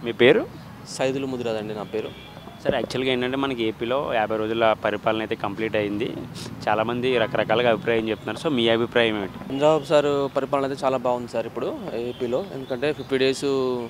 మీ పేరు సైదులు ముదిరాదండి నా పేరు సార్ యాక్చువల్గా ఏంటంటే మనకి ఏపీలో యాభై రోజుల పరిపాలన అయితే కంప్లీట్ అయింది చాలామంది రకరకాలుగా అభిప్రాయం చెప్తున్నారు సో మీ అభిప్రాయం ఏమిటి చంద్రబాబు సార్ పరిపాలన అయితే చాలా బాగుంది సార్ ఇప్పుడు ఏపీలో ఎందుకంటే ఫిఫ్టీ డేస్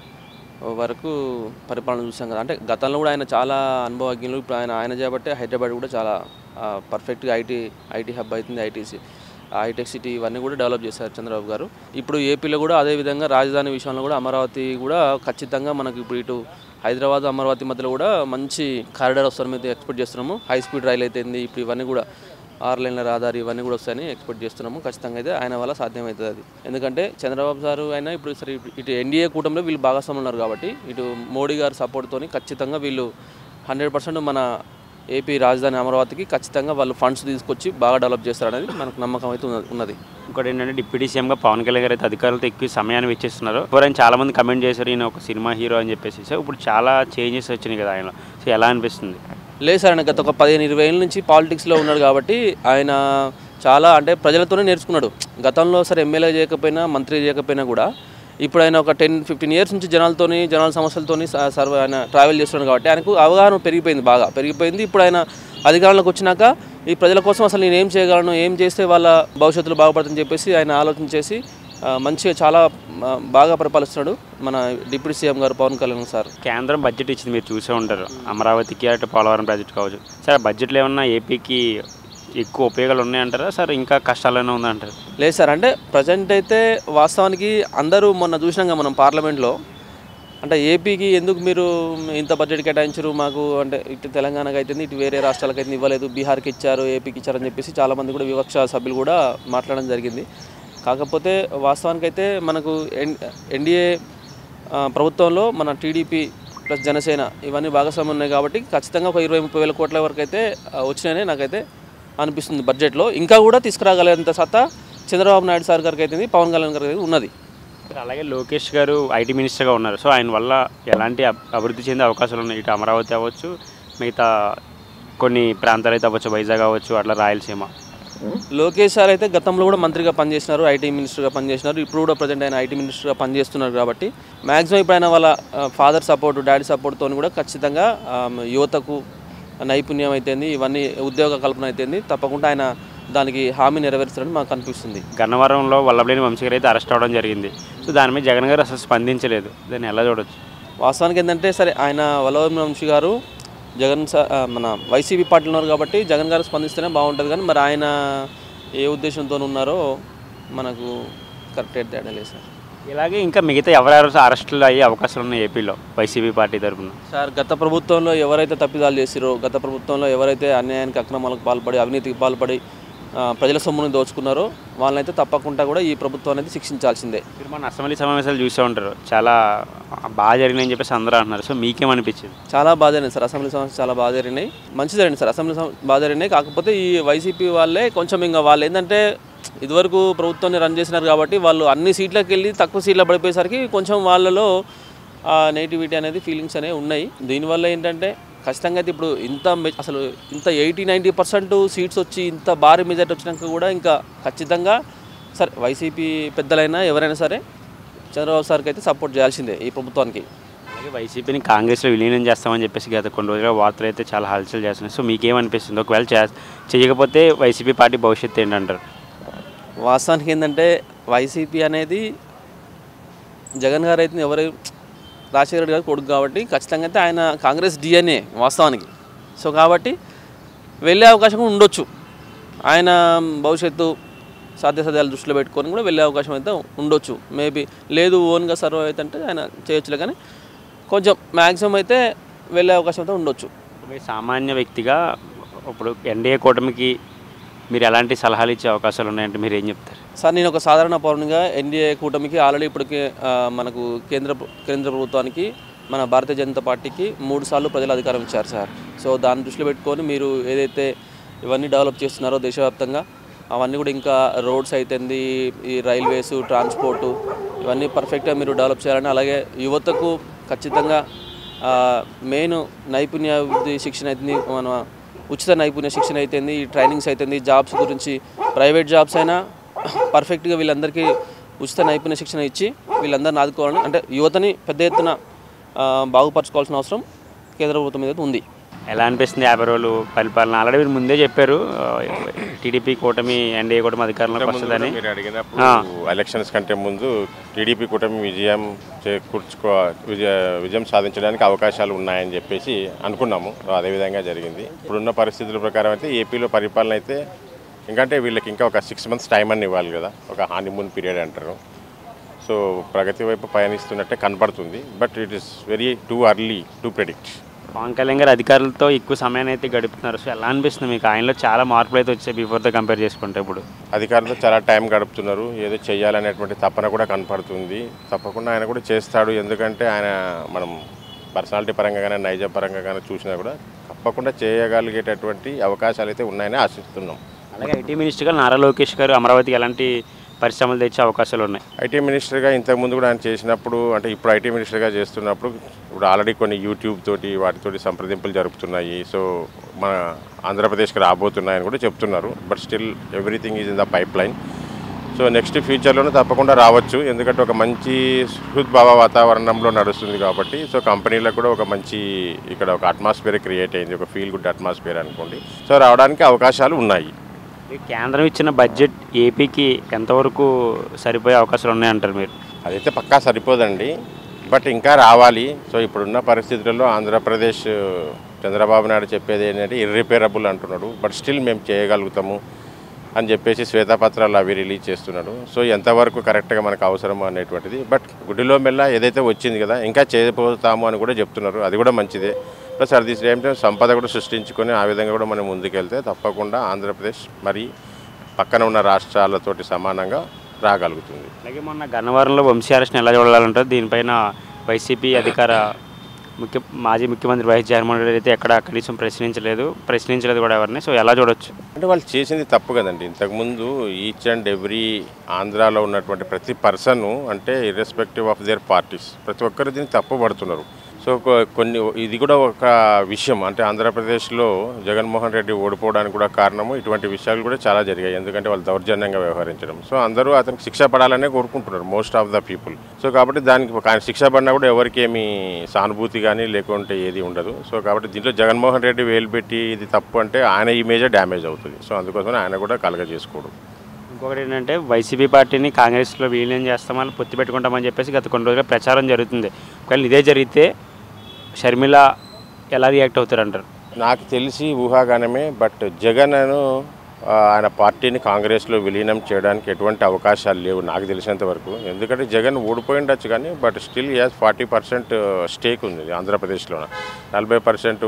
వరకు పరిపాలన చూసాం కదా అంటే గతంలో కూడా ఆయన చాలా అనుభవజ్ఞులు ఇప్పుడు ఆయన ఆయన చేపట్టే హైదరాబాద్ కూడా చాలా పర్ఫెక్ట్గా ఐటీ ఐటీ హబ్ అవుతుంది ఐటీసీ హైటెక్ సిటీ ఇవన్నీ కూడా డెవలప్ చేశారు చంద్రబాబు గారు ఇప్పుడు ఏపీలో కూడా అదే విధంగా రాజధాని విషయంలో కూడా అమరావతి కూడా ఖచ్చితంగా మనకి ఇప్పుడు ఇటు హైదరాబాద్ అమరావతి మధ్యలో కూడా మంచి కారిడార్ వస్తారని అయితే ఎక్స్పెక్ట్ చేస్తున్నాము హై స్పీడ్ రైలు అయితే ఇప్పుడు ఇవన్నీ కూడా ఆరు లైన్ల రహదారి ఇవన్నీ కూడా వస్తాయని ఎక్స్పెక్ట్ చేస్తున్నాము ఖచ్చితంగా అయితే ఆయన వల్ల సాధ్యమవుతుంది అది ఎందుకంటే చంద్రబాబు సారు అయినా ఇప్పుడు సరే ఇటు- ఇటు ఎన్డీఏ కూటమిలో వీళ్ళు భాగస్వాములు ఉన్నారు కాబట్టి ఇటు మోడీ గారి సపోర్ట్తోని ఖచ్చితంగా వీళ్ళు హండ్రెడ్ పర్సెంట్ మన ఏపీ రాజధాని అమరావతికి ఖచ్చితంగా వాళ్ళు ఫండ్స్ తీసుకొచ్చి బాగా డెవలప్ చేస్తారనేది మనకు నమ్మకం అయితే ఉన్నది- ఉన్నది ఇంకోటి ఏంటంటే డిప్యూటీ సీఎంగా పవన్ కళ్యాణ్ గారు అయితే అధికారులతో ఎక్కువ సమయాన్ని వెచ్చిస్తున్నారు ఎవరైనా చాలా మంది కమెంట్ చేశారు ఈయన ఒక సినిమా హీరో అని చెప్పేసి సో ఇప్పుడు చాలా చేంజెస్ వచ్చినాయి కదా ఆయన సో ఎలా అనిపిస్తుంది లేదు సార్ ఆయన గత ఒక పదిహేను ఇరవై ఏళ్ళ నుంచి పాలిటిక్స్లో ఉన్నాడు కాబట్టి ఆయన చాలా అంటే ప్రజలతోనే నేర్చుకున్నాడు గతంలో సరే ఎమ్మెల్యే చేయకపోయినా మంత్రి చేయకపోయినా కూడా ఇప్పుడు ఆయన ఒక టెన్ ఫిఫ్టీన్ ఇయర్స్ నుంచి జనాలతోని జనాల సమస్యలతోని స- సర్వ ఆయన ట్రావెల్ చేస్తున్నాడు కాబట్టి ఆయనకు అవగాహన పెరిగిపోయింది బాగా పెరిగిపోయింది ఇప్పుడు ఆయన అధికారంలోకి వచ్చినాక ఈ ప్రజల కోసం అసలు నేను ఏం చేయగలను ఏం చేస్తే వాళ్ళ భవిష్యత్తులో బాగుపడుతుందని చెప్పేసి ఆయన ఆలోచన చేసి ఆ, మంచిగా చాలా ఆ, బాగా పరిపాలిస్తున్నాడు మన డిప్యూటీ సీఎం గారు పవన్ కళ్యాణ్ సార్ కేంద్రం బడ్జెట్ ఇచ్చింది మీరు చూసే ఉంటారు అమరావతికి అటు పోలవరం ప్రాజెక్ట్ కావచ్చు సార్ బడ్జెట్లో ఏమన్నా ఏపీకి ఎక్కువ ఉపయోగాలు ఉన్నాయంటారా సార్ ఇంకా కష్టాలనే ఉందంటారు లేదు సార్ అంటే ప్రజెంట్ అయితే వాస్తవానికి అందరూ మొన్న చూసినాక మనం పార్లమెంట్లో అంటే ఏపీకి ఎందుకు మీరు ఇంత బడ్జెట్ కేటాయించారు మాకు అంటే ఇటు తెలంగాణకి అయితే ఇటు వేరే రాష్ట్రాలకు అయితే ఇవ్వలేదు బీహార్కి ఇచ్చారు ఏపీకి ఇచ్చారని చెప్పేసి చాలామంది కూడా వివక్ష సభ్యులు కూడా మాట్లాడడం జరిగింది కాకపోతే వాస్తవానికి అయితే మనకు ఎన్ ఎన్డీఏ ఆ, ప్రభుత్వంలో మన టీడీపీ ప్లస్ జనసేన ఇవన్నీ భాగస్వామ్యం ఉన్నాయి కాబట్టి ఖచ్చితంగా ఒక ఇరవై ముప్పై వేల కోట్ల వరకు అయితే ఆ, వచ్చినాయని నాకైతే అనిపిస్తుంది బడ్జెట్లో ఇంకా కూడా తీసుకురాగలేంత సత్తా చంద్రబాబు నాయుడు సార్ గారికి అయితే పవన్ కళ్యాణ్ గారికి అయితే ఉన్నది సార్ అలాగే లోకేష్ గారు ఐటీ మినిస్టర్గా ఉన్నారు సో ఆయన వల్ల ఎలాంటి అబ్- అభివృద్ధి చెందే అవకాశాలు ఉన్నాయి ఇటు అమరావతి అవ్వచ్చు మిగతా కొన్ని ప్రాంతాలు అయితే అవ్వచ్చు వైజాగ్ అవ్వచ్చు అట్లా రాయలసీమ లోకేష్ సార్ అయితే గతంలో కూడా మంత్రిగా పనిచేసినారు ఐటీ మినిస్టర్గా పనిచేసినారు ఇప్పుడు కూడా ప్రజెంట్ ఆయన ఐటీ మినిస్టర్గా పనిచేస్తున్నారు కాబట్టి మ్యాక్సిమం ఇప్పుడు ఆయన వాళ్ళ ఫాదర్ సపోర్ట్ డాడీ సపోర్ట్తో కూడా ఖచ్చితంగా ఆ, యువతకు నైపుణ్యం అయితేంది ఇవన్నీ ఉద్యోగ కల్పన అయితేంది తప్పకుండా ఆయన దానికి హామీ నెరవేరుస్తారని మాకు అనిపిస్తుంది గన్నవరంలో వల్లభలేని వంశీ గారు అయితే అరెస్ట్ అవ్వడం జరిగింది సో దాని మీద జగన్ గారు అసలు స్పందించలేదు దాన్ని ఎలా చూడొచ్చు వాస్తవానికి ఏంటంటే సరే ఆయన వల్లభ వంశీ గారు జగన్ సా ఆ, మన వైసీపీ పార్టీలో ఉన్నారు కాబట్టి జగన్ గారు స్పందిస్తేనే బాగుంటుంది కానీ మరి ఆయన ఏ ఉద్దేశంతో ఉన్నారో మనకు కరెక్ట్ అయితే తేడా సార్ ఇలాగే ఇంకా మిగతా ఎవరెవరు అరెస్టులు అయ్యే అవకాశాలు ఉన్నాయి ఏపీలో వైసీపీ పార్టీ తరఫున సార్ గత ప్రభుత్వంలో ఎవరైతే తప్పిదాలు చేసిరో గత ప్రభుత్వంలో ఎవరైతే అన్యాయానికి అక్రమాలకు పాల్పడి అవినీతికి పాల్పడి ఆ, ప్రజల సొమ్ముని దోచుకున్నారో వాళ్ళనైతే తప్పకుండా కూడా ఈ ప్రభుత్వం అనేది శిక్షించాల్సిందే మీరు మన అసెంబ్లీ సమావేశాలు చూసే ఉంటారు చాలా బాగా జరిగినాయని చెప్పేసి అందరూ అంటున్నారు సో మీకేమనిపించింది చాలా బాగా జరిగింది సార్ అసెంబ్లీ సమావేశాలు చాలా బాగా జరిగినాయి మంచి జరిగింది సార్ అసెంబ్లీ సమ- బాగా జరిగినాయి కాకపోతే ఈ వైసీపీ వాళ్ళే కొంచెం ఇంకా వాళ్ళు ఏంటంటే ఇదివరకు ప్రభుత్వాన్ని రన్ చేసినారు కాబట్టి వాళ్ళు అన్ని సీట్లకు వెళ్ళి తక్కువ సీట్లు పడిపోయేసరికి కొంచెం వాళ్ళలో నెగిటివిటీ అనేది ఫీలింగ్స్ అనేవి ఉన్నాయి దీనివల్ల ఏంటంటే ఖచ్చితంగా అయితే ఇప్పుడు ఇంత మె- అసలు ఇంత ఎయిటీ నైంటీ పర్సెంట్ సీట్స్ వచ్చి ఇంత భారీ మెజార్టీ వచ్చినాక కూడా ఇంకా ఖచ్చితంగా సరే వైసీపీ పెద్దలైనా ఎవరైనా సరే చంద్రబాబు సార్కి అయితే సపోర్ట్ చేయాల్సిందే ఈ ప్రభుత్వానికి అలాగే వైసీపీని కాంగ్రెస్లో విలీనం చేస్తామని చెప్పేసి గత కొన్ని రోజులుగా వార్తలు అయితే చాలా హల్చల్ చేస్తున్నాయి సో మీకేమనిపిస్తుంది ఒకవేళ చే చేయకపోతే వైసీపీ పార్టీ భవిష్యత్తు ఏంటంటారు వాస్తవానికి ఏంటంటే వైసీపీ అనేది జగన్ గారు అయితే ఎవరు రాజశేఖర రెడ్డి గారు కొడుకు కాబట్టి ఖచ్చితంగా అయితే ఆయన కాంగ్రెస్ డిఎన్ఏ వాస్తవానికి సో కాబట్టి వెళ్ళే అవకాశం కూడా ఉండొచ్చు ఆయన భవిష్యత్తు సాధ్యసాధ్యాలు దృష్టిలో పెట్టుకొని కూడా వెళ్ళే అవకాశం అయితే ఉండొచ్చు మేబీ లేదు ఓన్గా సర్వ్ అయితే అంటే ఆయన చేయొచ్చులే కానీ కొంచెం మ్యాక్సిమం అయితే వెళ్ళే అవకాశం అయితే ఉండొచ్చు ఒక సామాన్య వ్యక్తిగా ఇప్పుడు ఎన్డీఏ కూటమికి మీరు ఎలాంటి సలహాలు ఇచ్చే అవకాశాలు ఉన్నాయంటే మీరు ఏం చెప్తారు సార్ నేను ఒక సాధారణ పౌరునిగా ఎన్డీఏ కూటమికి ఆల్రెడీ ఇప్పటికే ఆ, మనకు కేంద్ర ప్ర- కేంద్ర ప్రభుత్వానికి మన భారతీయ జనతా పార్టీకి మూడు సార్లు ప్రజలు అధికారం ఇచ్చారు సార్ సో దాన్ని దృష్టిలో పెట్టుకొని మీరు ఏదైతే ఇవన్నీ డెవలప్ చేస్తున్నారో దేశవ్యాప్తంగా అవన్నీ కూడా ఇంకా రోడ్స్ అయితేంది ఈ రైల్వేస్ ట్రాన్స్పోర్టు ఇవన్నీ పర్ఫెక్ట్గా మీరు డెవలప్ చేయాలని అలాగే యువతకు ఖచ్చితంగా మెయిన్ నైపుణ్యాభివృద్ధి శిక్షణ అయితే మన ఉచిత నైపుణ్య శిక్షణ అయితేంది ఈ ట్రైనింగ్స్ అయితేంది జాబ్స్ గురించి ప్రైవేట్ జాబ్స్ అయినా పర్ఫెక్ట్గా వీళ్ళందరికీ ఉచిత నైపుణ్య శిక్షణ ఇచ్చి వీళ్ళందరిని ఆదుకోవాలని అంటే యువతని పెద్ద ఎత్తున ఆ, బాగుపరచుకోవాల్సిన అవసరం కేంద్ర ప్రభుత్వం మీద అయితే ఉంది ఎలా అనిపిస్తుంది యాభై రోజులు పరిపాలన ఆల్రెడీ మీరు ముందే చెప్పారు టీడీపీ కూటమి ఎన్డీఏ కూటమి అధికారంలోకి ముందు వస్తుందని కూడా మీరు అడిగినప్పుడు ఎలక్షన్స్ కంటే ముందు టీడీపీ కూటమి విజయం చేకూర్చుకో విజయ విజయం సాధించడానికి అవకాశాలు ఉన్నాయని చెప్పేసి అనుకున్నాము సో అదేవిధంగా జరిగింది ఇప్పుడున్న పరిస్థితుల ప్రకారం అయితే ఏపీలో పరిపాలన అయితే ఇంకంటే వీళ్ళకి ఇంకా ఒక సిక్స్ మంత్స్ టైం అని ఇవ్వాలి కదా ఒక హానీమూన్ పీరియడ్ అంటారు సో ప్రగతి వైపు పయనిస్తున్నట్టే కనపడుతుంది but it is very too early to predict Pavan Kalyan garu అధికారులతో ఎక్కువ సమయాన్ని అయితే గడుపుతున్నారు సో ఎలా అనిపిస్తుంది మీకు ఆయనలో చాలా మార్పులు అయితే వచ్చాయి బిఫోర్తో కంపేర్ చేసుకుంటే ఇప్పుడు అధికారులతో చాలా టైం గడుపుతున్నారు ఏదో చేయాలనేటువంటి తపన కూడా కనపడుతుంది తప్పకుండా ఆయన కూడా చేస్తాడు ఎందుకంటే ఆయన మనం పర్సనాలిటీ పరంగా కానీ నైజ పరంగా కానీ చూసినా కూడా తప్పకుండా చేయగలిగేటటువంటి అవకాశాలు అయితే ఉన్నాయని ఆశిస్తున్నాం అలాగే ఐటీ మినిస్టర్గా నారా లోకేష్ గారు అమరావతికి ఎలాంటి పరిశ్రమలు తెచ్చే అవకాశాలు ఉన్నాయి ఐటీ మినిస్టర్గా ఇంతకుముందు కూడా ఆయన చేసినప్పుడు అంటే ఇప్పుడు ఐటీ మినిస్టర్గా చేస్తున్నప్పుడు ఇప్పుడు ఆల్రెడీ కొన్ని యూట్యూబ్ తోటి వాటితోటి సంప్రదింపులు జరుపుతున్నాయి సో మన ఆంధ్రప్రదేశ్కి రాబోతున్నాయని కూడా చెప్తున్నారు but still everything is in the pipeline so next ఫ్యూచర్లోనూ తప్పకుండా రావచ్చు ఎందుకంటే ఒక మంచి హృద్భావ వాతావరణంలో నడుస్తుంది కాబట్టి సో కంపెనీలకు కూడా ఒక మంచి ఇక్కడ ఒక అట్మాస్ఫియర్ క్రియేట్ అయింది ఒక ఫీల్ గుడ్ అట్మాస్ఫియర్ అనుకోండి సో రావడానికి అవకాశాలు ఉన్నాయి ఈ కేంద్రం ఇచ్చిన బడ్జెట్ ఏపీకి ఎంతవరకు సరిపోయే అవకాశాలు ఉన్నాయంటారు మీరు అదైతే పక్కా సరిపోదండి బట్ ఇంకా రావాలి సో ఇప్పుడున్న పరిస్థితులలో ఆంధ్రప్రదేశ్ చంద్రబాబు నాయుడు చెప్పేది ఏంటంటే ఇర్రిపేరబుల్ అంటున్నాడు బట్ స్టిల్ మేము చేయగలుగుతాము అని చెప్పేసి శ్వేతపత్రాలు అవి రిలీజ్ చేస్తున్నాడు సో ఎంతవరకు కరెక్ట్గా మనకు అవసరం అనేటువంటిది బట్ గుడిలో మెల్ల ఏదైతే వచ్చింది కదా ఇంకా చేయబోతాము అని కూడా చెప్తున్నారు అది కూడా మంచిదే plus at the same time సంపద కూడా సృష్టించుకొని ఆ విధంగా కూడా మనం ముందుకెళ్తే తప్పకుండా ఆంధ్రప్రదేశ్ మరి పక్కన ఉన్న రాష్ట్రాలతోటి సమానంగా రాగలుగుతుంది అలాగే మొన్న గన్నవరంలో వంశీ అరెస్ట్ని ఎలా చూడాలంటారు దీనిపైన వైసీపీ అధికార ముఖ్య మాజీ ముఖ్యమంత్రి వైఎస్ జగన్మోహన్ రెడ్డి అయితే ఎక్కడ కనీసం ప్రశ్నించలేదు ప్రశ్నించలేదు కూడా ఎవరిని సో ఎలా చూడొచ్చు అంటే వాళ్ళు చేసింది తప్పు కదండి ఇంతకుముందు ఈచ్ అండ్ ఎవ్రీ ఆంధ్రాలో ఉన్నటువంటి ప్రతి పర్సన్ అంటే ఇర్రెస్పెక్టివ్ ఆఫ్ దేర్ పార్టీస్ ప్రతి ఒక్కరు దీన్ని తప్పు పడుతున్నారు సో కొ- కొన్ని ఇది కూడా ఒక విషయం అంటే ఆంధ్రప్రదేశ్లో జగన్మోహన్ రెడ్డి ఓడిపోవడానికి కూడా కారణము ఇటువంటి విషయాలు కూడా చాలా జరిగాయి ఎందుకంటే వాళ్ళు దౌర్జన్యంగా వ్యవహరించడం సో అందరూ అతనికి శిక్ష పడాలనే కోరుకుంటున్నారు most of the people so కాబట్టి దానికి ఒక ఆయన శిక్ష పడినా కూడా ఎవరికి ఏమీ సానుభూతి కానీ లేకుంటే ఏది ఉండదు సో కాబట్టి దీంట్లో జగన్మోహన్ రెడ్డి వేలు పెట్టి ఇది తప్పు అంటే ఆయన ఇమేజే డ్యామేజ్ అవుతుంది సో అందుకోసం ఆయన కూడా కలగజేసుకోవడం ఇంకొకటి ఏంటంటే వైసీపీ పార్టీని కాంగ్రెస్లో విలీనం చేస్తామని పొత్తి పెట్టుకుంటామని చెప్పేసి గత కొన్ని రోజులుగా ప్రచారం జరుగుతుంది ఒకవేళ ఇదే జరిగితే షర్మిల ఎలా రియాక్ట్ అవుతారంటారు నాకు తెలిసి ఊహాగానమే బట్ జగన్ ఆ, ఆయన పార్టీని కాంగ్రెస్లో విలీనం చేయడానికి ఎటువంటి అవకాశాలు లేవు నాకు తెలిసినంత వరకు ఎందుకంటే జగన్ ఓడిపోయి ఉండొచ్చు కానీ but still as forty percent stake ఉంది ఆంధ్రప్రదేశ్లో నలభై పర్సెంట్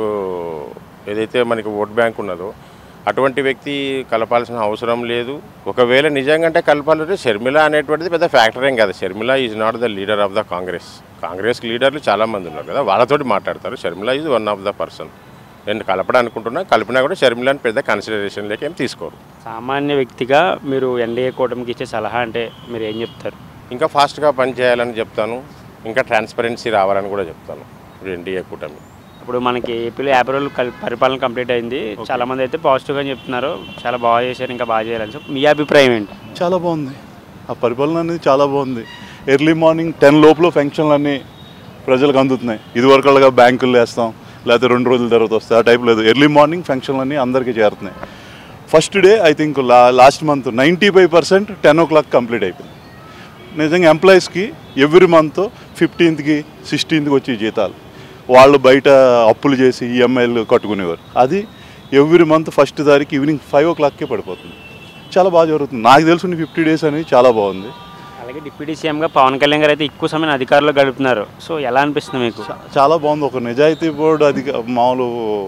ఏదైతే మనకి ఓట్ బ్యాంక్ ఉన్నదో అటువంటి వ్యక్తి కలపాల్సిన అవసరం లేదు ఒకవేళ నిజంగా అంటే కలపాలంటే షర్మిల అనేటువంటిది పెద్ద ఫ్యాక్టర్ ఏం కాదు Sharmila is not the leader of the Congress Congress లీడర్లు చాలా మంది ఉన్నారు కదా వాళ్ళతోటి మాట్లాడతారు Sharmila is one of the person నేను కలపడానుకుంటున్నా కలిపినా కూడా షర్మిలని పెద్ద కన్సిడరేషన్లోకి ఏం తీసుకోరు సామాన్య వ్యక్తిగా మీరు ఎన్డీఏ కూటమికి ఇచ్చే సలహా అంటే మీరు ఏం చెప్తారు ఇంకా ఫాస్ట్గా పనిచేయాలని చెప్తాను ఇంకా ట్రాన్స్పరెన్సీ రావాలని కూడా చెప్తాను ఎన్డీఏ కూటమి ఇప్పుడు మనకి ఏపీలో యాభై రోజులు కల్- పరిపాలన కంప్లీట్ అయింది చాలా మంది అయితే పాజిటివ్గా చెప్తున్నారు చాలా బాగా చేశారు ఇంకా బాగా చేయాలని సో మీ అభిప్రాయం ఏంటి చాలా బాగుంది ఆ పరిపాలన అనేది చాలా బాగుంది ఎర్లీ మార్నింగ్ టెన్ లోపల ఫంక్షన్లు అన్నీ ప్రజలకు అందుతున్నాయి ఇదివరకులుగా బ్యాంకులు వేస్తాం లేకపోతే రెండు రోజుల తర్వాత వస్తాయి ఆ టైప్ లేదు ఎర్లీ మార్నింగ్ ఫంక్షన్లు అన్నీ అందరికీ చేరుతున్నాయి ఫస్ట్ డే ఐ థింక్ లా last month ninety five percent ten o'clock complete అయిపోయింది నిజంగా ఎంప్లాయీస్కి ఎవ్రీ మంత్ ఫిఫ్టీన్త్కి సిక్స్టీన్త్కి వచ్చి జీతాలు వాళ్ళు బయట అప్పులు చేసి ఈఎంఐలు కట్టుకునేవారు అది ఎవ్రీ మంత్ ఫస్ట్ తారీఖు ఈవినింగ్ ఫైవ్ ఓ క్లాక్కే పడిపోతుంది చాలా బాగా జరుగుతుంది నాకు తెలుసు ఫిఫ్టీ డేస్ అనేది చాలా బాగుంది అలాగే డిప్యూటీ సీఎంగా పవన్ కళ్యాణ్ గారు అయితే ఎక్కువ సమయం అధికారంలో గడుపుతున్నారు సో ఎలా అనిపిస్తుంది మీకు చా- చాలా బాగుంది ఒక నిజాయితీ బోర్డు అధిక మామూలు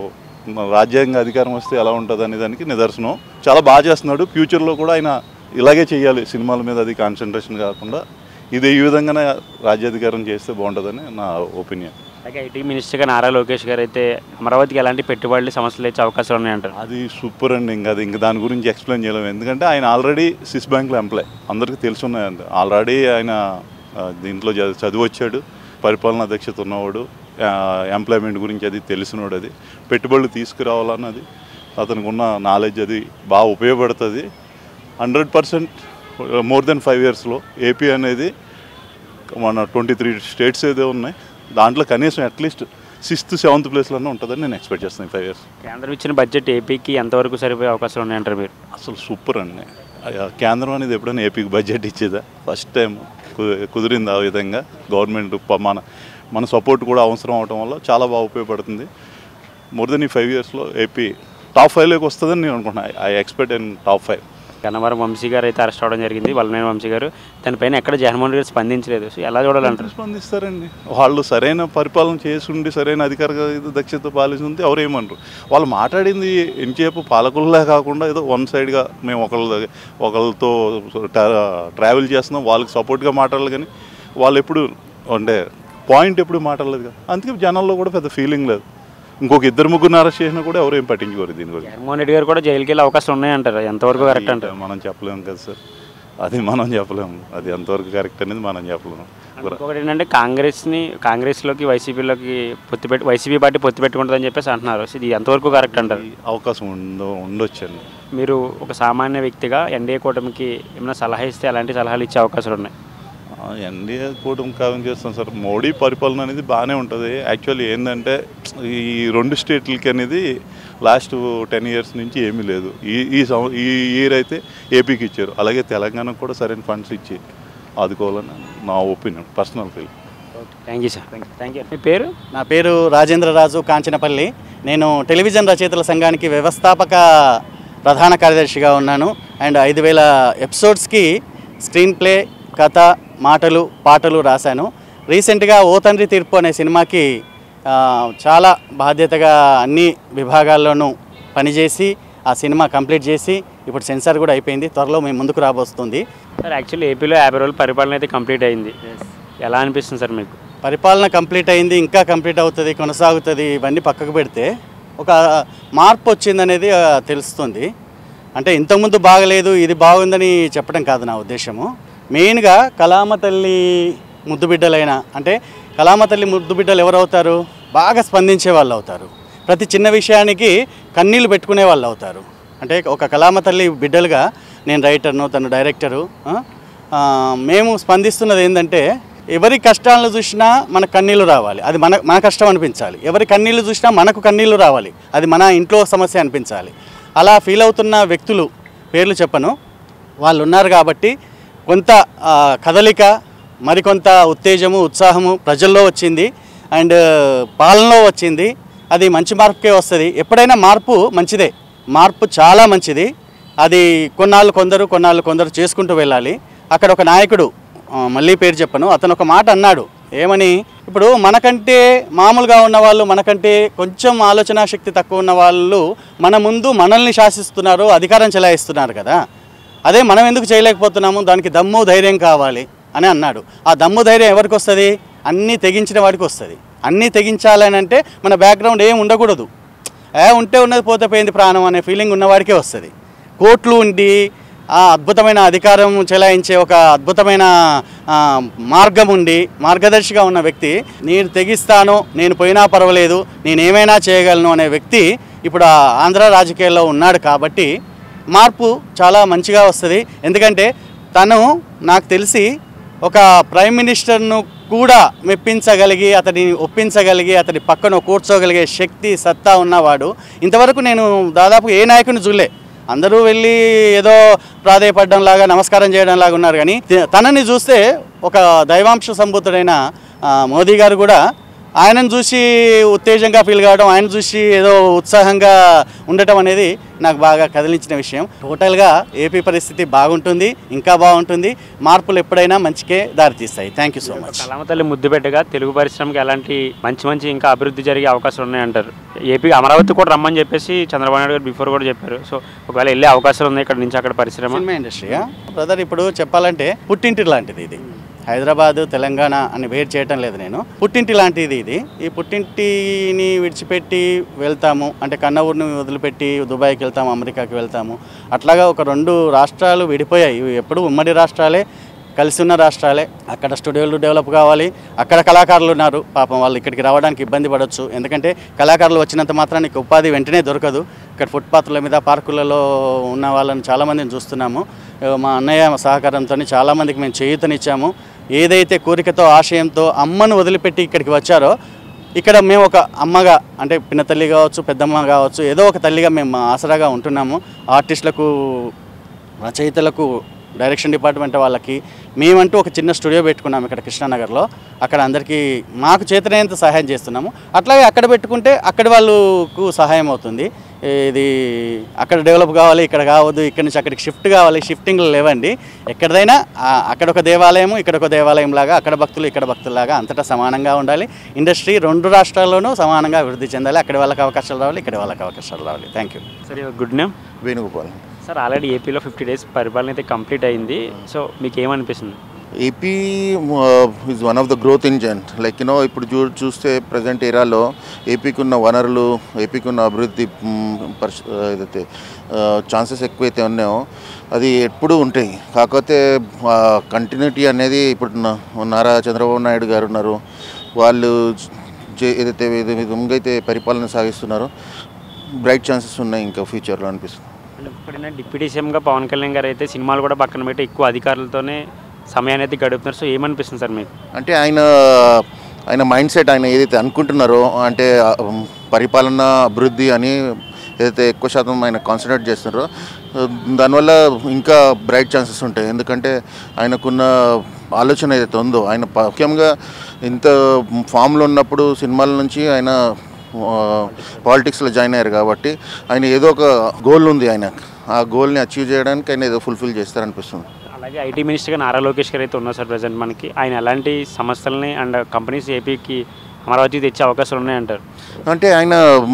మన రాజ్యాంగ అధికారం వస్తే ఎలా ఉంటుంది అనే దానికి నిదర్శనం చాలా బాగా చేస్తున్నాడు ఫ్యూచర్లో కూడా ఆయన ఇలాగే చేయాలి సినిమాల మీద అది కాన్సన్ట్రేషన్ కాకుండా ఇది ఈ విధంగానే రాజ్యాధికారం చేస్తే బాగుంటుందని నా ఒపీనియన్ అలాగే ఐటీ మినిస్టర్గా నారా లోకేష్ గారు అయితే అమరావతికి ఎలాంటి పెట్టుబడులు సమస్యలు వచ్చే అవకాశాలు ఉన్నాయంటారు అది సూపర్ అండి ఇంకా అది ఇంకా దాని గురించి ఎక్స్ప్లెయిన్ చేయలేము ఎందుకంటే ఆయన ఆల్రెడీ సిస్ బ్యాంక్లో ఎంప్లాయ్ అందరికీ తెలుసున్నాయండి ఆల్రెడీ ఆయన ఆ, దీంట్లో చ- చదివి వచ్చాడు పరిపాలనా దక్షత ఉన్నవాడు ఎంప్లాయ్మెంట్ గురించి అది తెలిసినోడు అది పెట్టుబడులు తీసుకురావాలన్నది అతనికి ఉన్న నాలెడ్జ్ అది బాగా ఉపయోగపడుతుంది hundred percent more than five ఇయర్స్లో ఏపీ అనేది మన ట్వంటీ త్రీ స్టేట్స్ ఏదో ఉన్నాయి దాంట్లో కనీసం అట్లీస్ట్ సిక్స్త్ సెవెంత్ ప్లేస్లోనే ఉంటుందని నేను ఎక్స్పెక్ట్ చేస్తాను ఫైవ్ ఇయర్స్ కేంద్రం ఇచ్చిన బడ్జెట్ ఏపీకి ఎంతవరకు సరిపోయే అవకాశాలు ఉన్నాయంటారు మీరు అసలు సూపర్ అండి ఆ కేంద్రం అనేది ఎప్పుడైనా ఏపీకి బడ్జెట్ ఇచ్చేదా ఫస్ట్ టైం కు- కుదిరింది ఆ విధంగా గవర్నమెంట్ ప- మన మన సపోర్ట్ కూడా అవసరం అవడం వల్ల చాలా బాగా ఉపయోగపడుతుంది మోర్ దెన్ ఈ ఫైవ్ ఇయర్స్లో ఏపీ టాప్ ఫైవ్లోకి వస్తుందని నేను అనుకుంటున్నాను I expect in top five Gannavaram Vamsi garu అయితే అరెస్ట్ అవడం జరిగింది వల్లనేని వంశీ గారు దానిపైన ఎక్కడ జగన్మోహన్ రెడ్డి గారు స్పందించలేదు సో ఎలా చూడాలంటారు స్పందిస్తారండి వాళ్ళు సరైన పరిపాలన చేసుండి సరైన అధికార దక్షత పాలించి ఎవరు ఏమనరు వాళ్ళు మాట్లాడింది ఎంతసేపు పాలకుల్లా కాకుండా ఏదో వన్ సైడ్గా మేము ఒకళ్ళ దగ్గ- ఒకళ్ళతో ట్రావెల్ చేస్తున్నాం వాళ్ళకి సపోర్ట్గా మాట్లాడాలి కానీ వాళ్ళు ఎప్పుడు అంటే పాయింట్ ఎప్పుడు మాట్లాడలేదు కదా అందుకే జనాల్లో కూడా పెద్ద ఫీలింగ్ లేదు ఇంకొక ఇద్దరు ముగ్గురు అరెస్ట్ చేసినా కూడా ఎవరు ఏం పట్టించుకోరు దీని గురించి జగన్మోహన్ రెడ్డి గారు కూడా జైలుకి వెళ్ళే అవకాశం ఉన్నాయంటారు ఎంతవరకు కరెక్ట్ అంటారు మనం చెప్పలేము కదా సార్ అది మనం చెప్పలేము అది ఎంతవరకు కరెక్ట్ అనేది మనం చెప్పలేము ఇంకొకటి ఏంటంటే కాంగ్రెస్ని కాంగ్రెస్లోకి వైసీపీలోకి పొత్తు పెట్టి వైసీపీ పార్టీ పొత్తు పెట్టుకుంటుందని చెప్పేసి అంటున్నారు సో ఇది ఎంతవరకు కరెక్ట్ అంటారు ఈ అవకాశం ఉందో ఉండొచ్చండి మీరు ఒక సామాన్య వ్యక్తిగా ఎన్డీఏ కూటమికి ఏమైనా సలహా ఇస్తే అలాంటి సలహాలు ఇచ్చే అవకాశాలు ఉన్నాయి ఆ, ఎన్డీఏ కూటమి కాలం చేస్తాం సార్ మోడీ పరిపాలన అనేది బాగానే ఉంటుంది యాక్చువల్లీ ఏంటంటే ఈ రెండు స్టేట్లకి అనేది లాస్ట్ టెన్ ఇయర్స్ నుంచి ఏమీ లేదు ఈ ఈ సం- ఈ ఇయర్ అయితే ఏపీకి ఇచ్చారు అలాగే తెలంగాణకు కూడా సరైన ఫండ్స్ ఇచ్చి ఆదుకోవాలని నా opinion personal feel thank you sir thank you thank you మీ పేరు నా పేరు రాజేంద్రరాజు కాంచనపల్లి నేను టెలివిజన్ రచయితల సంఘానికి వ్యవస్థాపక ప్రధాన కార్యదర్శిగా ఉన్నాను అండ్ ఐదు వేల ఎపిసోడ్స్కి స్క్రీన్ ప్లే కథ మాటలు పాటలు రాశాను రీసెంట్గా ఓ తండ్రి తీర్పు అనే సినిమాకి ఆ, చాలా బాధ్యతగా అన్ని విభాగాల్లోనూ పనిచేసి ఆ సినిమా కంప్లీట్ చేసి ఇప్పుడు సెన్సార్ కూడా అయిపోయింది త్వరలో మేము ముందుకు రాబోస్తుంది సార్ యాక్చువల్లీ ఏపీలో యాభై రోజుల పరిపాలన అయితే కంప్లీట్ అయింది ఎలా అనిపిస్తుంది సార్ మీకు పరిపాలన కంప్లీట్ అయింది ఇంకా కంప్లీట్ అవుతుంది కొనసాగుతుంది ఇవన్నీ పక్కకు పెడితే ఒక మార్పు వచ్చిందనేది ఆ, తెలుస్తుంది అంటే ఇంతకుముందు బాగలేదు ఇది బాగుందని చెప్పడం కాదు నా ఉద్దేశము మెయిన్గా కలామ తల్లి ముద్దు బిడ్డలైన అంటే కలామ తల్లి ముద్దు బిడ్డలు ఎవరవుతారు బాగా స్పందించే వాళ్ళు అవుతారు ప్రతి చిన్న విషయానికి కన్నీళ్లు పెట్టుకునే వాళ్ళు అవుతారు అంటే ఒక కలామ తల్లి బిడ్డలుగా నేను రైటర్ను తను డైరెక్టరు ఆ? ఆ, మేము స్పందిస్తున్నది ఏంటంటే ఎవరి కష్టాలను చూసినా మన కన్నీళ్లు రావాలి అది మన మన కష్టం అనిపించాలి ఎవరి కన్నీళ్లు చూసినా మనకు కన్నీళ్లు రావాలి అది మన ఇంట్లో సమస్య అనిపించాలి అలా ఫీల్ అవుతున్న వ్యక్తులు పేర్లు చెప్పను వాళ్ళు ఉన్నారు కాబట్టి కొంత ఆ, కదలిక మరికొంత ఉత్తేజము ఉత్సాహము ప్రజల్లో వచ్చింది అండ్ పాలనలో వచ్చింది అది మంచి మార్పుకే వస్తుంది ఎప్పుడైనా మార్పు మంచిదే మార్పు చాలా మంచిది అది కొన్నాళ్ళు కొందరు కొన్నాళ్ళు కొందరు చేసుకుంటూ వెళ్ళాలి అక్కడ ఒక నాయకుడు ఆ, మళ్ళీ పేరు చెప్పను అతను ఒక మాట అన్నాడు ఏమని ఇప్పుడు మనకంటే మామూలుగా ఉన్న వాళ్ళు మనకంటే కొంచెం ఆలోచన శక్తి తక్కువ ఉన్న వాళ్ళు మన ముందు మనల్ని శాసిస్తున్నారు అధికారం చెలాయిస్తున్నారు కదా అదే మనం ఎందుకు చేయలేకపోతున్నాము దానికి దమ్ము ధైర్యం కావాలి అని అన్నాడు ఆ దమ్ము ధైర్యం ఎవరికి వస్తుంది అన్నీ తెగించిన వాడికి వస్తుంది అన్నీ తెగించాలని అంటే మన బ్యాక్గ్రౌండ్ ఏం ఉండకూడదు ఏ ఉంటే ఉన్నది పోతే పోయింది ప్రాణం అనే ఫీలింగ్ ఉన్నవాడికే వస్తుంది కోట్లు ఉండి ఆ అద్భుతమైన అధికారం చెలాయించే ఒక అద్భుతమైన ఆ, మార్గం ఉండి మార్గదర్శిగా ఉన్న వ్యక్తి నేను తెగిస్తాను నేను పోయినా పర్వాలేదు నేను ఏమైనా చేయగలను అనే వ్యక్తి ఇప్పుడు ఆ ఆంధ్ర రాజకీయాల్లో ఉన్నాడు కాబట్టి మార్పు చాలా మంచిగా వస్తుంది ఎందుకంటే తను నాకు తెలిసి ఒక ప్రైమ్ మినిస్టర్ను కూడా మెప్పించగలిగి అతని ఒప్పించగలిగి అతని పక్కన కూర్చోగలిగే శక్తి సత్తా ఉన్నవాడు ఇంతవరకు నేను దాదాపు ఏ నాయకుని చూడలే అందరూ వెళ్ళి ఏదో ప్రాధేయపడడం లాగా నమస్కారం చేయడం లాగా ఉన్నారు కానీ త- తనని చూస్తే ఒక దైవాంశ సంబుద్ధుడైన ఆ, మోదీ గారు కూడా ఆయనను చూసి ఉత్తేజంగా ఫీల్ కావడం ఆయన చూసి ఏదో ఉత్సాహంగా ఉండటం అనేది నాకు బాగా కదిలించిన విషయం టోటల్గా ఏపీ పరిస్థితి బాగుంటుంది ఇంకా బాగుంటుంది మార్పులు ఎప్పుడైనా మంచికే దారితీస్తాయి థ్యాంక్ యూ సో మచ్ కలామతల్లి ముద్దు పెట్టగా తెలుగు పరిశ్రమకి ఎలాంటి మంచి మంచి ఇంకా అభివృద్ధి జరిగే అవకాశాలు ఉన్నాయంటారు ఏపీ అమరావతి కూడా రమ్మని చెప్పేసి చంద్రబాబు నాయుడు గారు బిఫోర్ కూడా చెప్పారు సో ఒకవేళ వెళ్ళే అవకాశాలు ఉన్నాయి ఇక్కడ నుంచి అక్కడ పరిశ్రమ సినిమా ఇండస్ట్రీయా బ్రదర్ ఇప్పుడు చెప్పాలంటే పుట్టింటి లాంటిది ఇది హైదరాబాద్ తెలంగాణ అని వేరు చేయటం లేదు నేను పుట్టింటి లాంటిది ఇది ఈ పుట్టింటిని విడిచిపెట్టి వెళ్తాము అంటే కన్న ఊరిని వదిలిపెట్టి దుబాయ్కి వెళ్తాము అమెరికాకి వెళ్తాము అట్లాగా ఒక రెండు రాష్ట్రాలు విడిపోయాయి ఇవి ఎప్పుడు ఉమ్మడి రాష్ట్రాలే కలిసి ఉన్న రాష్ట్రాలే అక్కడ స్టూడియోలు డెవలప్ కావాలి అక్కడ కళాకారులు ఉన్నారు పాపం వాళ్ళు ఇక్కడికి రావడానికి ఇబ్బంది పడవచ్చు ఎందుకంటే కళాకారులు వచ్చినంత మాత్రానికి ఉపాధి వెంటనే దొరకదు ఇక్కడ ఫుట్పాత్ల మీద పార్కులలో ఉన్న వాళ్ళని చాలామందిని చూస్తున్నాము ఏ, మా అన్నయ్య సహకారంతో చాలామందికి మేము చేయూతనిచ్చాము ఏదైతే కోరికతో ఆశయంతో అమ్మను వదిలిపెట్టి ఇక్కడికి వచ్చారో ఇక్కడ మేము ఒక అమ్మగా అంటే పిన్న తల్లి కావచ్చు పెద్దమ్మ కావచ్చు ఏదో ఒక తల్లిగా మేము ఆసరాగా ఉంటున్నాము ఆర్టిస్టులకు రచయితలకు డైరెక్షన్ డిపార్ట్మెంట్ వాళ్ళకి మేమంటూ ఒక చిన్న స్టూడియో పెట్టుకున్నాం ఇక్కడ కృష్ణానగర్లో అక్కడ అందరికీ మాకు చేతనైనంత సహాయం చేస్తున్నాము అట్లాగే అక్కడ పెట్టుకుంటే అక్కడి వాళ్ళకు సహాయం అవుతుంది ఇది అక్కడ డెవలప్ కావాలి ఇక్కడ కావద్దు ఇక్కడ నుంచి అక్కడికి షిఫ్ట్ కావాలి షిఫ్టింగ్లు లేవండి ఎక్కడైనా ఆ, అక్కడ ఒక దేవాలయం ఇక్కడ ఒక దేవాలయం లాగా అక్కడ భక్తులు ఇక్కడ భక్తులాగా అంతటా సమానంగా ఉండాలి ఇండస్ట్రీ రెండు రాష్ట్రాల్లోనూ సమానంగా అభివృద్ధి చెందాలి అక్కడి వాళ్ళకి అవకాశాలు రావాలి ఇక్కడ వాళ్ళకి అవకాశాలు రావాలి thank you sir good name Venugopal sir already ఏపీలో ఫిఫ్టీ డేస్ పరిపాలన అయితే కంప్లీట్ అయింది సో మీకు ఏమనిపిస్తుంది AP is one of the growth engine like you know ఇప్పుడు చూ చూస్తే ప్రజెంట్ ఏరాలో ఏపీకి ఉన్న వనరులు ఏపీకి ఉన్న అభివృద్ధి మ్, పరిశ ఏదైతే ఛాన్సెస్ ఎక్కువైతే ఉన్నాయో అది ఎప్పుడూ ఉంటాయి కాకపోతే కంటిన్యూటీ అనేది ఇప్పుడు నా- నారా చంద్రబాబు నాయుడు గారు ఉన్నారు వాళ్ళు చే- ఏదైతే ఏది- విధంగా అయితే పరిపాలన సాగిస్తున్నారో బ్రైట్ ఛాన్సెస్ ఉన్నాయి ఇంకా ఫ్యూచర్లో అనిపిస్తుంది అంటే ఇప్పుడైనా డిప్యూటీ సీఎంగా పవన్ కళ్యాణ్ గారు అయితే సినిమాలు కూడా పక్కన పెట్టి ఎక్కువ అధికారులతోనే సమయాన్ని అయితే గడుపుతున్నారు సో ఏమనిపిస్తుంది సార్ మీకు అంటే ఆయన ఆయన మైండ్ సెట్ ఆయన ఏదైతే అనుకుంటున్నారో అంటే ఆ, ఉమ్, పరిపాలన అభివృద్ధి అని ఏదైతే ఎక్కువ శాతం ఆయన కాన్సన్ట్రేట్ చేస్తున్నారో ఆ, దానివల్ల ఇంకా బ్రైట్ ఛాన్సెస్ ఉంటాయి ఎందుకంటే ఆయనకున్న ఆలోచన ఏదైతే ఉందో ఆయన ప- ముఖ్యంగా ఇంత ఫామ్లో ఉన్నప్పుడు సినిమాల నుంచి ఆయన పాలిటిక్స్లో జాయిన్ అయ్యారు కాబట్టి ఆయన ఏదో ఒక గోల్ ఉంది ఆయన ఆ గోల్ని అచీవ్ చేయడానికి ఆయన ఏదో ఫుల్ఫిల్ చేస్తారనిపిస్తుంది అలాగే ఐటీ మినిస్టర్గా నారా లోకేష్ గారు అయితే ఉన్నారు సార్ ప్రజెంట్ మనకి ఆయన ఎలాంటి సంస్థలని అండ్ కంపెనీస్ ఏపీకి అమరావతి తెచ్చే అవకాశాలు ఉన్నాయంటారు అంటే ఆయన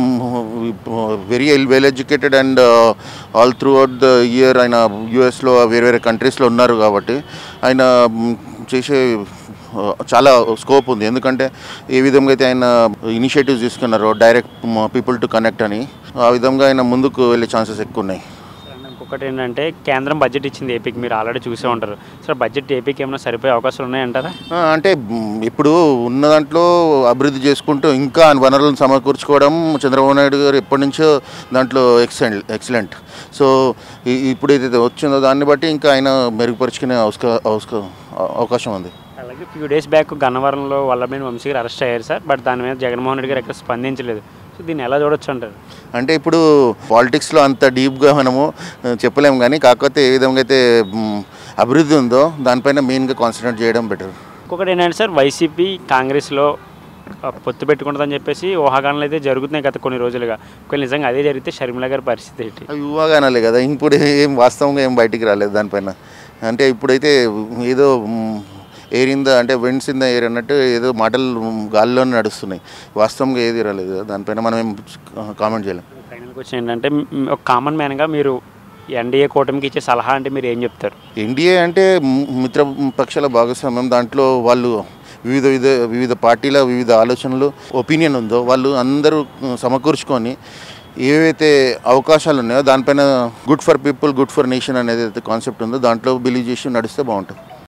very well educated and all throughout the year ఆయన యూఎస్లో వేరే వేరే కంట్రీస్లో ఉన్నారు కాబట్టి ఆయన మ్, చేసే ఆ, చాలా స్కోప్ ఉంది ఎందుకంటే ఏ విధంగా అయితే ఆయన ఇనిషియేటివ్స్ తీసుకున్నారో డైరెక్ట్ పీపుల్ టు కనెక్ట్ అని ఆ విధంగా ఆయన ముందుకు వెళ్ళే ఛాన్సెస్ ఎక్కువ ఉన్నాయి అండ్ ఇంకొకటి ఏంటంటే కేంద్రం బడ్జెట్ ఇచ్చింది ఏపీకి మీరు ఆల్రెడీ చూసే ఉంటారు సో బడ్జెట్ ఏపీకి ఏమైనా సరిపోయే అవకాశాలు ఉన్నాయంటారా ఆ, అంటే మ్, ఇప్పుడు ఉన్న దాంట్లో అభివృద్ధి చేసుకుంటూ ఇంకా వనరులను సమకూర్చుకోవడం చంద్రబాబు నాయుడు గారు ఎప్పటి నుంచో దాంట్లో ఎక్సలెంట్ ఎక్సలెంట్ సో ఈ- ఇప్పుడు ఏదైతే వచ్చిందో దాన్ని బట్టి ఇంకా ఆయన మెరుగుపరుచుకునే అవసక అవసక అవకాశం ఉంది అలాగే ఫ్యూ డేస్ బ్యాక్ గన్నవరంలో వల్లభనేని వంశీ గారు అరెస్ట్ అయ్యారు సార్ బట్ దాని మీద జగన్మోహన్ రెడ్డి గారు ఎక్కడ స్పందించలేదు సో దీన్ని ఎలా చూడొచ్చు అంటారు అంటే ఇప్పుడు పాలిటిక్స్లో అంత డీప్గా మనము ఆ, చెప్పలేము కానీ కాకపోతే ఏ విధంగా అయితే మ్, అభివృద్ధి ఉందో దానిపైన మెయిన్గా కాన్సన్ట్రేట్ చేయడం బెటర్ ఇంకొకటి ఏంటంటే సార్ వైసీపీ కాంగ్రెస్లో ఆ, పొత్తు పెట్టుకుంటుందని చెప్పేసి ఊహాగానాలు అయితే జరుగుతున్నాయి గత కొన్ని రోజులుగా ఒకవేళ నిజంగా అదే జరిగితే షర్మిల గారి పరిస్థితి ఏంటి అవి ఊహాగానాలే కదా ఇప్పుడు ఏం వాస్తవంగా ఏం బయటికి రాలేదు దానిపైన అంటే ఇప్పుడైతే ఏదో మ్, ఎయిర్ ఇన్ ద అంటే విండ్స్ ఇన్ ద ఎయిర్ అన్నట్టు ఏదో మాటలు మ్, గాలిలోనే నడుస్తున్నాయి వాస్తవంగా ఏది రాలేదు కదా దానిపైన మనం ఏం కామెంట్ చేయలేం ఫైనల్కి వచ్చి ఏంటంటే మ్, ఒక కామన్ మ్యాన్గా మీరు ఎన్డీఏ కూటమికి ఇచ్చే సలహా అంటే మీరు ఏం చెప్తారు ఎన్డీఏ అంటే మ్, మిత్ర పక్షాల భాగస్వామ్యం దాంట్లో వాళ్ళు వివిధ వివిధ వివిధ పార్టీల వివిధ ఆలోచనలు ఒపీనియన్ ఉందో వాళ్ళు అందరూ మ్, సమకూర్చుకొని ఏవైతే అవకాశాలు ఉన్నాయో దానిపైన good for people good for nation అనేది కాన్సెప్ట్ ఉందో దాంట్లో బిలీవ్ చేసి నడిస్తే బాగుంటుంది